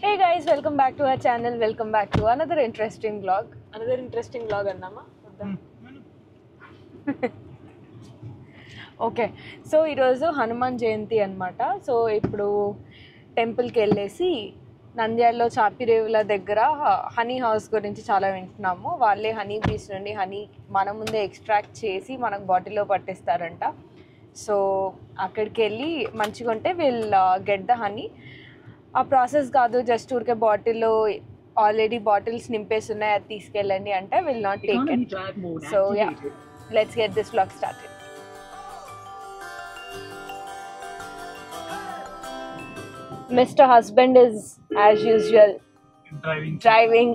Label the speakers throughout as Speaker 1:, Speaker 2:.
Speaker 1: Hey guys welcome back to our channel welcome back to another interesting blog
Speaker 2: another interesting blog అన్నామా వద్దా?
Speaker 1: Okay so ఈరోజు హనుమాన్ జయంతి అనమాట so ఇప్పుడు టెంపుల్కి వెళ్ళేసి నంద్యాలలో చాపిరేవుల దగ్గర హనీ హౌస్ గురించి చాలా వింటున్నాము వాళ్ళే హనీ బీస్ నుండి హనీ మన ముందే ఎక్స్ట్రాక్ట్ చేసి మనకు బాటిల్లో పట్టిస్తారంట సో అక్కడికి వెళ్ళి మంచిగా ఉంటే విల్ గెట్ ద హనీ ఆ ప్రాసెస్ కాదు జస్ట్ ఊరికే బాటిల్లో ఆల్రెడీ బాటిల్స్ నింపేసి ఉన్నాయి అది తీసుకెళ్ళండి అంటే will not take it so yeah let's get this blog started Mr. Husband is, as usual,
Speaker 3: driving
Speaker 1: driving.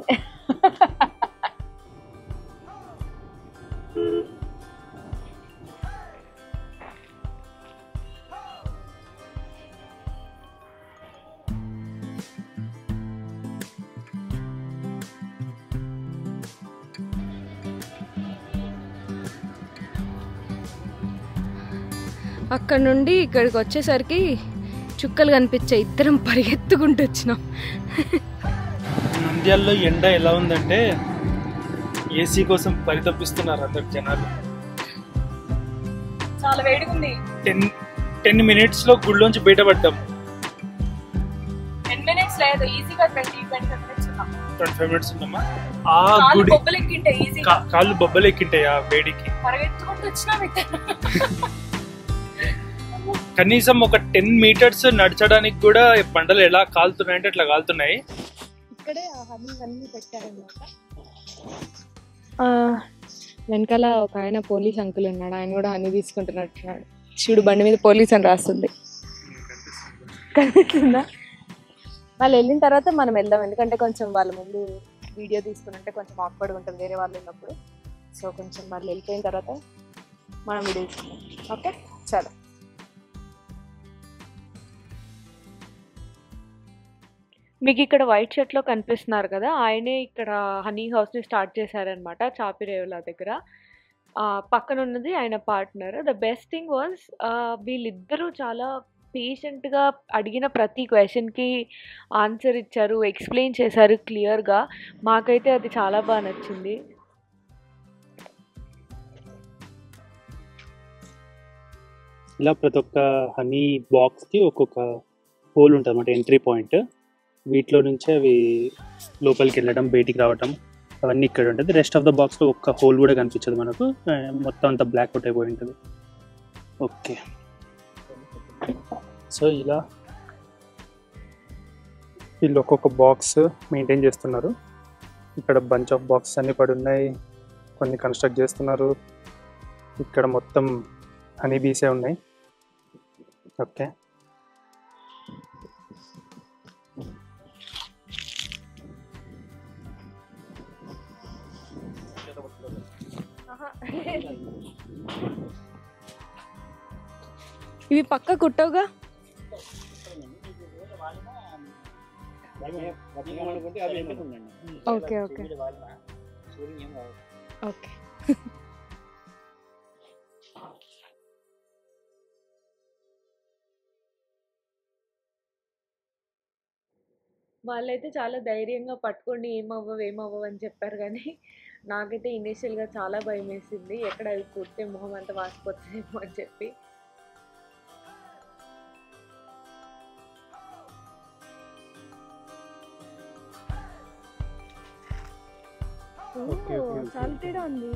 Speaker 1: అక్కడ నుండి ఇక్కడికి వచ్చేసరికి చుక్కలు కనిపించాయి ఇద్దరం పరిగెత్తుకుంటూ వచ్చినాం
Speaker 3: నంద్యాలలో ఎండ ఎలా ఉందంటే ఏసీ కోసం పరితపిస్తున్నారు అందరు జనాలు
Speaker 2: చాలా వేడిగా ఉంది
Speaker 3: టెన్ టెన్ మినిట్స్ లో గుడిలోంచి బయటపడ్డాం
Speaker 2: టెన్ మినిట్స్ లేదు ఈజీగా ట్వంటీ ట్వంటీ ఫైవ్ మినిట్స్ ఉన్నాం
Speaker 3: ట్వంటీ ఫైవ్ మినిట్స్ ఉన్నామా ఆ
Speaker 2: కాళ్ళు
Speaker 3: గుడి
Speaker 2: బొబ్బలు ఎక్కింటే ఈజీగా
Speaker 3: కా- కాళ్ళు బొబ్బలు ఎక్కింటాయి ఆ వేడికి
Speaker 2: పరిగెత్తుకుంటూ వచ్చినాం ఇద్దరు
Speaker 3: కనీసం ఒక టెన్ మీటర్స్ నడచడానికి కూడా బండలు ఎలా కాలుతున్నాయంటే అట్లా కాలుతున్నాయి
Speaker 1: ఇక్కడే ఆ హనీ అన్ని పెట్టారనమాట వెనకాల ఒక ఆయన పోలీస్ అంకుల్ ఉన్నాడు ఆయన కూడా హనీ తీసుకుంటున్నట్టున్నాడు చూడు బండి మీద పోలీస్ అని రాస్తుంది కనిపిస్తుందా వాళ్ళు వెళ్ళిన తర్వాత మనం వెళ్దాం ఎందుకంటే కొంచెం వాళ్ళ ముందు వీడియో తీసుకున్నట్టే కొంచెం ఆక్వర్డ్గా ఉంటుంది వేరే వాళ్ళు ఉన్నప్పుడు సో కొంచెం వాళ్ళు వెళ్ళిపోయిన తర్వాత మనం వీడియో తీసుకుందాం ఓకే చాలా మీకు ఇక్కడ వైట్ షర్ట్లో కనిపిస్తున్నారు కదా ఆయనే ఇక్కడ హనీ హౌస్ని స్టార్ట్ చేశారనమాట చాపిరేవుల దగ్గర ఆ, పక్కన ఉన్నది ఆయన partner the best thing was వీళ్ళిద్దరూ చాలా పేషెంట్గా అడిగిన ప్రతి క్వశ్చన్కి ఆన్సర్ ఇచ్చారు ఎక్స్ప్లెయిన్ చేశారు క్లియర్గా మాకైతే అది చాలా బాగా నచ్చింది
Speaker 3: ఇలా ప్రతి ఒక్క హనీ బాక్స్కి ఒక్కొక్క హోల్ ఉంటుంది అన్నమాట ఎంట్రీ పాయింట్ వీటిలో నుంచే అవి లోపలికి వెళ్ళడం బయటికి రావటం అవన్నీ ఇక్కడ ఉంటుంది రెస్ట్ ఆఫ్ ద బాక్స్లో ఒక్క హోల్ కూడా కనిపించదు మనకు ఆ, మొత్తం అంతా బ్లాక్ అవుట్ అయిపోయి ఉంటుంది ఓకే సో ఇలా వీళ్ళు ఒక్కొక్క బాక్స్ మెయింటైన్ చేస్తున్నారు ఇక్కడ బంచ్ ఆఫ్ బాక్సెస్ అన్ని పడి ఉన్నాయి కొన్ని కన్స్ట్రక్ట్ చేస్తున్నారు ఇక్కడ మొత్తం హనీ బీసే ఉన్నాయి ఓకే
Speaker 1: ఇవి పక్క కుట్టవుగా ఓకే ఓకే ఓకే వాళ్ళైతే చాలా ధైర్యంగా పట్టుకోండి ఏమవ్వవు ఏమవ్వవు అని చెప్పారు కానీ నాకైతే ఇనీషియల్గా చాలా భయం వేసింది ఎక్కడ అవి కుడితే మొహం అంతా వాసిపోతుందేమో అని చెప్పి
Speaker 3: ఓకే, ఓకే, ఓకే.
Speaker 1: చాలా తేడా ఉంది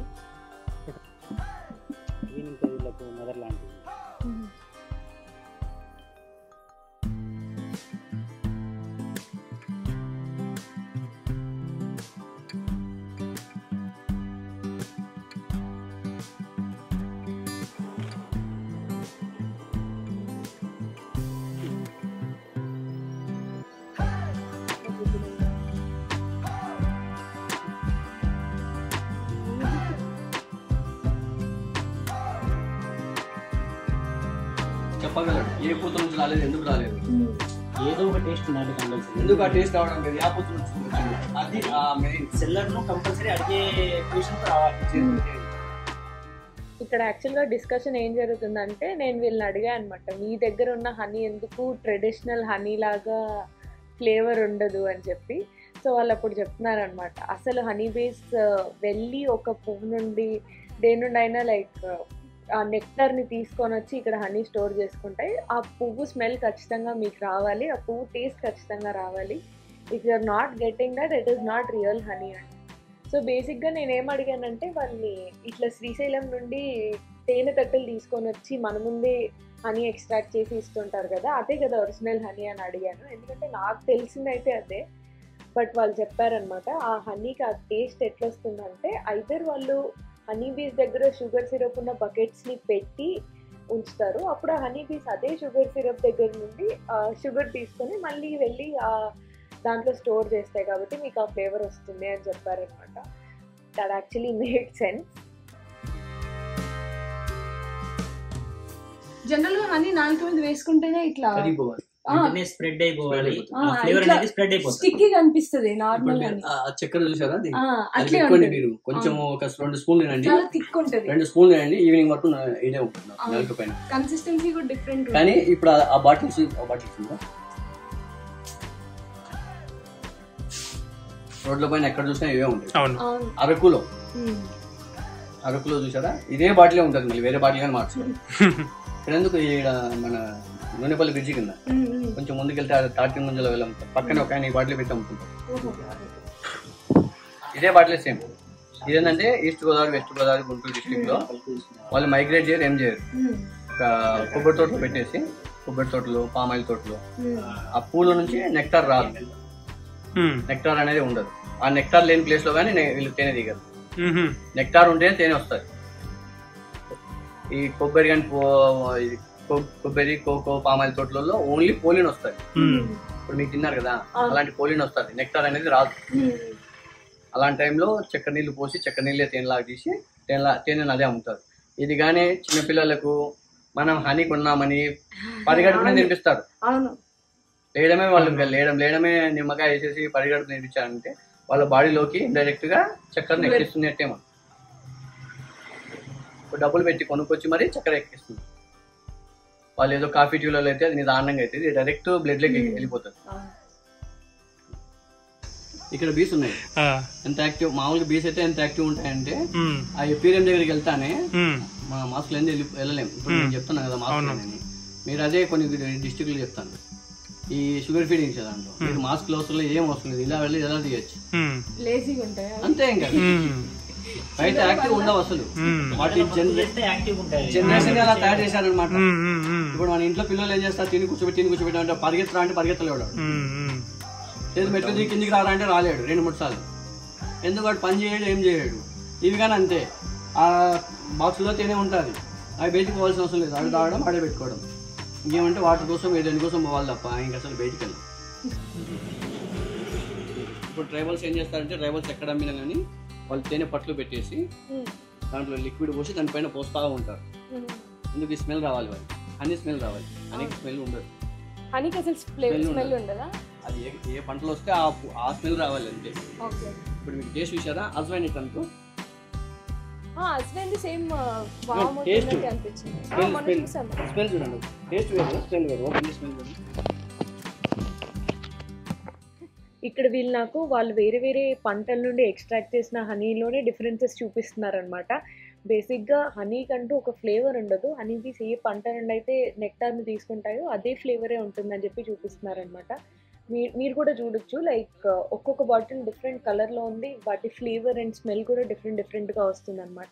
Speaker 4: చెప్పగలడు ఏ పూత నుంచి రాలేదు ఎందుకు రాలేదు
Speaker 5: ఏదో ఒక టేస్ట్ ఉండాలి కంపల్సరీ
Speaker 4: ఎందుకు ఆ టేస్ట్ రావడం లేదు ఆ పూత నుంచి వచ్చింది అది ఆ మెయిన్
Speaker 5: సెల్లర్ ను కంపల్సరీ అడిగే క్వశ్చన్ రావాలి
Speaker 1: ఇక్కడ యాక్చువల్గా డిస్కషన్ ఏం జరుగుతుందంటే నేను వీళ్ళని అడిగా అనమాట మీ దగ్గర ఉన్న హనీ ఎందుకు ట్రెడిషనల్ హనీ లాగా ఫ్లేవర్ ఉండదు అని చెప్పి సో వాళ్ళు అప్పుడు చెప్తున్నారనమాట అసలు హనీ బేస్ వెళ్ళి ఒక పువ్వు నుండి దేని నుండి అయినా లైక్ ఆ నెక్టర్ని తీసుకొని వచ్చి ఇక్కడ హనీ స్టోర్ చేసుకుంటాయి ఆ పువ్వు స్మెల్ ఖచ్చితంగా మీకు రావాలి ఆ పువ్వు టేస్ట్ ఖచ్చితంగా రావాలి if you are not getting that it is not real honey అండి సో బేసిక్గా నేను ఏం అడిగానంటే వాళ్ళని ఇట్లా శ్రీశైలం నుండి తేనె తట్టలు తీసుకొని వచ్చి మన ముందే హనీ ఎక్స్ట్రాక్ట్ చేసి ఇస్తుంటారు కదా అదే కదా ఒరిజినల్ హనీ అని అడిగాను ఎందుకంటే నాకు తెలిసిందైతే అదే బట్ వాళ్ళు చెప్పారనమాట ఆ హనీకి ఆ టేస్ట్ ఎట్లా వస్తుందంటే ఐదర్ వాళ్ళు హనీ బీస్ దగ్గర షుగర్ సిరప్ ఉన్న బకెట్స్ని పెట్టి ఉంచుతారు అప్పుడు ఆ హనీ బీస్ అదే షుగర్ సిరప్ దగ్గర నుండి షుగర్ తీసుకొని మళ్ళీ వెళ్ళి ఆ దాంట్లో స్టోర్ చేస్తాయి కాబట్టి మీకు ఆ ఫ్లేవర్ వస్తుంది అని చెప్పారనమాట that actually made sense
Speaker 2: general గా హనీ నాలుగు మీద వేసుకుంటేనే ఇట్లా
Speaker 5: కరిగిపోవాలి
Speaker 2: ఆ,
Speaker 5: వెంటనే స్ప్రెడ్ అయిపోవాలి
Speaker 2: ఆ,
Speaker 5: ఫ్లేవర్
Speaker 2: ఇట్లా
Speaker 5: అనేది స్ప్రెడ్ అయిపోతుంది
Speaker 2: స్టిక్కీ కనిపిస్తుంది
Speaker 4: ఇప్పుడు
Speaker 2: నార్మల్
Speaker 4: మీరు
Speaker 2: హనీ
Speaker 4: ఆ చక్కెర చూసారా అది
Speaker 2: ఆ,
Speaker 4: అది
Speaker 2: అట్లే
Speaker 4: పెట్టుకోండి
Speaker 2: ఉంటుంది
Speaker 4: మీరు కొంచెం ఒక రెండు స్పూన్ తినండి
Speaker 2: చాలా థిక్ ఉంటుంది
Speaker 4: రెండు స్పూన్ తినండి ఈవినింగ్ వరకు నా- ఇదే ఉంటుంది నాకు,
Speaker 2: అవును.
Speaker 4: నెలకు పైన
Speaker 2: కన్సిస్టెన్సీ కూడా డిఫరెంట్
Speaker 4: కానీ ఇప్పుడు ఆ- ఆ బాటిల్స్ ఆ బాటిల్స్ ఉందా రోడ్ల పైన ఎక్కడ చూసినా ఇవే ఉంటాయి
Speaker 3: అవును
Speaker 2: అవును
Speaker 4: అరకులో
Speaker 2: ఉమ్.
Speaker 4: అరకులో చూసారా ఇదే బాటిలే ఉంటుంది మళ్ళీ వేరే బాటిల్ కానీ మార్చుకోండి ఇక్కడ ఎందుకు ఈడ మన నూనెపల్లి బ్రిడ్జి కింద
Speaker 2: ఉమ్, ఉమ్.
Speaker 4: కొంచెం ముందుకెళ్తే ఆ తాటి ముంజలో వెళ్ళాం పక్కనే ఒక ఆయన ఈ బాటిల్ పెట్టి అమ్ముతుంటారు
Speaker 2: ఓహో.
Speaker 4: ఇదే బాటిలే సేమ్ ఇదేంటంటే east Godavari west Godavari Guntur district లో వాళ్ళు మైగ్రేట్ చేయరు ఏం చేయరు
Speaker 2: ఉమ్,
Speaker 4: ఒక కొబ్బరి తోటలు పెట్టేసి కొబ్బరి తోటలు పామాయిల్ తోటలు
Speaker 2: ఉమ్.
Speaker 4: ఆ పూల నుంచి నెక్టార్ రాదు
Speaker 3: మ్మ్.
Speaker 4: నెక్టార్ అనేది ఉండదు ఆ నెక్టార్ లేని ప్లేస్ లో కానీ వీళ్ళు తేనె దిగరు
Speaker 3: మ్మ్.
Speaker 4: నెక్టార్ ఉంటేనే తేనె వస్తుంది ఈ కొబ్బరి కానీ ఇది కొ- కొబ్బరి కోకో పామాయిల్ తోటలలో ఓన్లీ పోలిన్ వస్తుంది
Speaker 3: మ్మ్.
Speaker 4: ఇప్పుడు మీకు తిన్నారు కదా
Speaker 2: అవును.
Speaker 4: అలాంటి పోలిన్ వస్తుంది నెక్టార్ అనేది రాదు
Speaker 2: ఉమ్.
Speaker 4: అలాంటి టైంలో చక్కెర నీళ్ళు పోసి చక్కెర నీళ్ళే తేనెలాగా తీసి తేనెలా తేనెని అదే అమ్ముతారు ఇది కానీ చిన్నపిల్లలకు మనం హనీ కొన్నామని పరిగడుపునే తినిపిస్తారు
Speaker 2: అవును
Speaker 4: లేయడమే వాళ్ళు ఇంకా లేయడం లేయడమే నిమ్మకాయ వేసేసి పరిగడుపు తినిపించారంటే వాళ్ళ బాడీలోకి డైరెక్ట్ గా చక్కెరను ఎక్కిస్తున్నట్టే మనం ఇప్పుడు డబ్బులు పెట్టి కొనుక్కొచ్చి మరి చక్కెర ఎక్కిస్తుంది వాళ్ళు ఏదో కాఫీ టీలలో అయితే అది నిదానంగా అయితే ఇది డైరెక్ట్ బ్లడ్ లోకి వెళ్ళిపోతుంది
Speaker 2: అవును.
Speaker 4: ఇక్కడ బీస్ ఉన్నాయి
Speaker 3: ఆ.
Speaker 4: ఎంత యాక్టివ్ మామూలుగా బీస్ అయితే ఎంత యాక్టివ్ ఉంటాయంటే
Speaker 3: మ్మ్.
Speaker 4: ఆ ఎపీరియం దగ్గరికి వెళ్తానే
Speaker 3: మ్మ్.
Speaker 4: మా మాస్క్ లేని వెళ్ళి వెళ్ళలేము ఇప్పుడు నేను చెప్తున్నా కదా మాస్క్ లేని మీరు అదే కొన్ని డిస్ట్రిక్ట్లు చెప్తాను ఈ షుగర్ ఫీడింగ్ దాంట్లో మీరు మాస్క్ అవసరం లేదు ఏం అవసరం లేదు ఇలా వెళ్ళి ఎలా తీయచ్చు
Speaker 3: మ్మ్.
Speaker 2: లేజీగా ఉంటాయి
Speaker 4: అంతే ఇంకా
Speaker 3: మ్మ్.
Speaker 4: బయట యాక్టివ్ ఉండవు అసలు
Speaker 3: మ్మ్.
Speaker 4: వాటి జనరే-
Speaker 5: చేస్తే యాక్టివ్ ఉంటాయి
Speaker 4: జనరేషన్ అలా తయారు చేశారనమాట
Speaker 3: మ్మ్. మ్మ్. మ్మ్.
Speaker 4: ఇప్పుడు మన ఇంట్లో పిల్లలు ఏం చేస్తారు తిని కూర్చోబెట్టి తిని కూర్చోబెట్టి అంటే పరిగెత్తరా అంటే పరిగెత్తలేడు వాడు.
Speaker 3: మ్మ్. మ్మ్.
Speaker 4: లేదు మెట్లు దిగి కిందికి రారా అంటే రాలేడు రెండు మూడు సార్లు ఎందుకు వాడు పని చేయడు ఏం చేయడు ఇవి కానీ అంతే ఆ బాక్స్లో తేనే ఉంటుంది అవి బయటికి పోవాల్సిన అవసరం లేదు అవి తాగడం ఆడే పెట్టుకోవడం ఇంకేమంటే వాటి కోసం ఏ దేనికోసం పోవాలి తప్ప ఇంక అసలు బయటికి వెళ్ళి ఇప్పుడు ట్రైబల్స్ ఏం చేస్తారంటే ట్రైబల్స్ ఎక్కడ అమ్మినా కానీ వాళ్ళు తేనె పట్లు పెట్టేసి
Speaker 2: ఉమ్.
Speaker 4: దాంట్లో లిక్విడ్ పోసి దానిపైన పోస్తా ఉంటారు
Speaker 2: ఉమ్.
Speaker 4: ఎందుకు ఈ స్మెల్ రావాలి వాళ్ళు అన్ని స్మెల్ రావాలి అనేక స్మెల్ ఉండదు
Speaker 1: హనీకి అసలు
Speaker 4: Smell
Speaker 1: స్మెల్
Speaker 4: ఉండదు.
Speaker 1: ఉండదా
Speaker 4: అది ఏ ఏ పంటలు వస్తే ఆ పు- ఆ స్మెల్ రావాలి అంతే
Speaker 1: ఓకే
Speaker 4: ఇప్పుడు మీకు టేస్ట్ చూసారా అజ్వైన్ ఇట్ అనుకో
Speaker 1: హస్బెండ్ సేమ్
Speaker 4: taste.
Speaker 1: వామవుతున్నట్టు అనిపించింది ఆ,
Speaker 4: Smell,
Speaker 1: మొన్న
Speaker 4: smell.
Speaker 1: చూసాము
Speaker 4: స్మెల్ చూడండి టేస్ట్ వేరు స్మెల్ వేరు ఓపెన్ స్మెల్ వేరు
Speaker 1: ఇక్కడ వీళ్ళు నాకు వాళ్ళు వేరే వేరే పంటల నుండి ఎక్స్ట్రాక్ట్ చేసిన హనీలోనే డిఫరెన్సెస్ చూపిస్తున్నారనమాట బేసిక్గా హనీ కంటూ ఒక ఫ్లేవర్ ఉండదు హనీ బీస్ ఏ పంట నుండి అయితే నెక్టార్ని తీసుకుంటాయో అదే ఫ్లేవరే ఉంటుందని చెప్పి చూపిస్తున్నారనమాట మీరు మీరు కూడా చూడొచ్చు లైక్ ఒక్కొక్క బాటిల్ డిఫరెంట్ కలర్లో ఉంది వాటి ఫ్లేవర్ అండ్ స్మెల్ కూడా డిఫరెంట్ డిఫరెంట్గా వస్తుంది అనమాట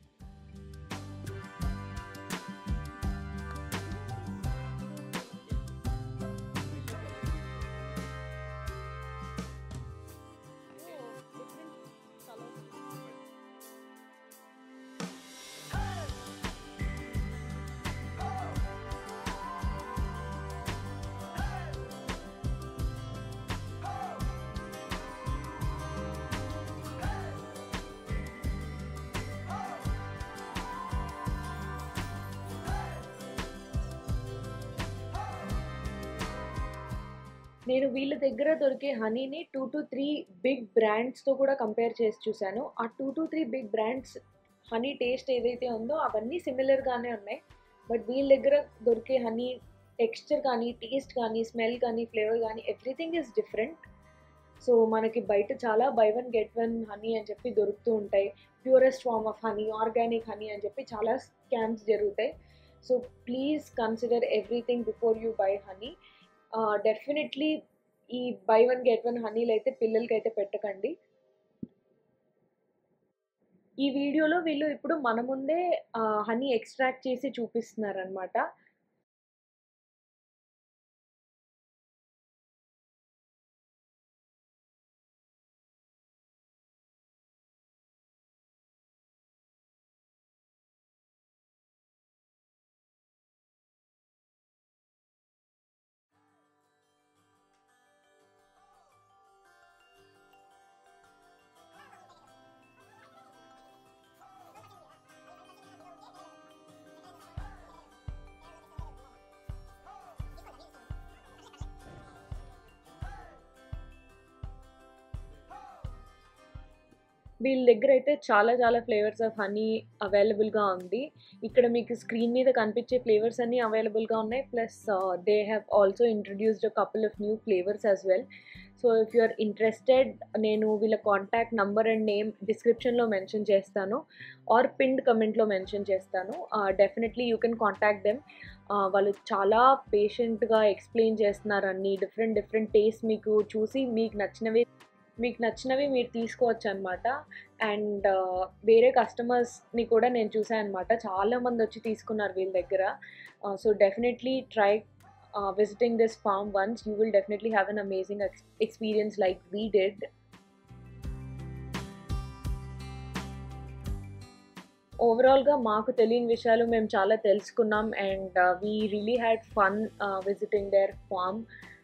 Speaker 1: నేను వీళ్ళ దగ్గర దొరికే హనీని టూ టు త్రీ బిగ్ బ్రాండ్స్తో కూడా కంపేర్ చేసి చూశాను ఆ two to three big brands honey taste ఏదైతే ఉందో అవన్నీ సిమిలర్గానే ఉన్నాయి బట్ వీళ్ళ దగ్గర దొరికే హనీ టెక్స్చర్ కానీ టేస్ట్ కానీ స్మెల్ కానీ ఫ్లేవర్ కానీ ఎవ్రీథింగ్ ఈజ్ డిఫరెంట్ సో మనకి బయట చాలా buy one get one honey అని చెప్పి దొరుకుతూ ఉంటాయి purest form of honey organic honey అని చెప్పి చాలా స్కామ్స్ జరుగుతాయి so please consider everything before you buy honey definitely ఈ బై వన్ గెట్ వన్ హనీలు అయితే పిల్లలకి అయితే పెట్టకండి ఈ వీడియోలో వీళ్ళు ఇప్పుడు మన ముందే హనీ ఎక్స్ట్రాక్ట్ చేసి చూపిస్తున్నారు అనమాట వీళ్ళ దగ్గర అయితే చాలా చాలా ఫ్లేవర్స్ ఆఫ్ హనీ అవైలబుల్గా ఉంది ఇక్కడ మీకు స్క్రీన్ మీద కనిపించే ఫ్లేవర్స్ అన్నీ అవైలబుల్గా ఉన్నాయి plus they have also introduced couple of new flavours as well so if you are interested నేను వీళ్ళ కాంటాక్ట్ నంబర్ అండ్ నేమ్ డిస్క్రిప్షన్లో మెన్షన్ చేస్తాను ఆర్ పిండ్ కమెంట్లో మెన్షన్ చేస్తాను definitely you can contact them వాళ్ళు చాలా పేషెంట్గా ఎక్స్ప్లెయిన్ చేస్తున్నారు అన్ని డిఫరెంట్ డిఫరెంట్ టేస్ట్ మీకు చూసి మీకు నచ్చినవి మీకు నచ్చినవి మీరు తీసుకోవచ్చు అనమాట అండ్ వేరే కస్టమర్స్ని కూడా నేను చూసాను అనమాట చాలామంది వచ్చి తీసుకున్నారు వీళ్ళ దగ్గర so definitely try visiting this farm once you will definitely have an amazing experience like we did ఓవరాల్గా మాకు తెలియని విషయాలు మేము చాలా తెలుసుకున్నాం and we really had fun visiting their farm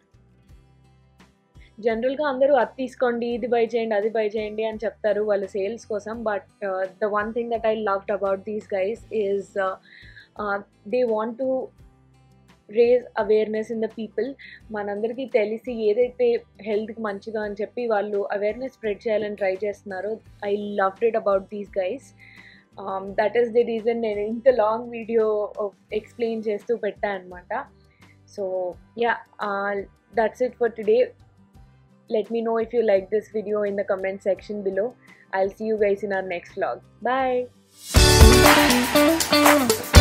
Speaker 1: జనరల్గా అందరూ అది తీసుకోండి ఇది బై చేయండి అది బై చేయండి అని చెప్తారు వాళ్ళ సేల్స్ కోసం but the one thing that I loved about these guys is they want to raise awareness in the people మనందరికీ తెలిసి ఏదైతే హెల్త్కి మంచిదో అని చెప్పి వాళ్ళు అవేర్నెస్ స్ప్రెడ్ చేయాలని ట్రై చేస్తున్నారు I loved it about these guys that is the reason నేను ఇంత లాంగ్ వీడియో ఎక్స్ప్లెయిన్ చేస్తూ పెట్టా అనమాట so yeah that's it for today let me know if you like this video in the comment section below i'll see you guys in our next vlog bye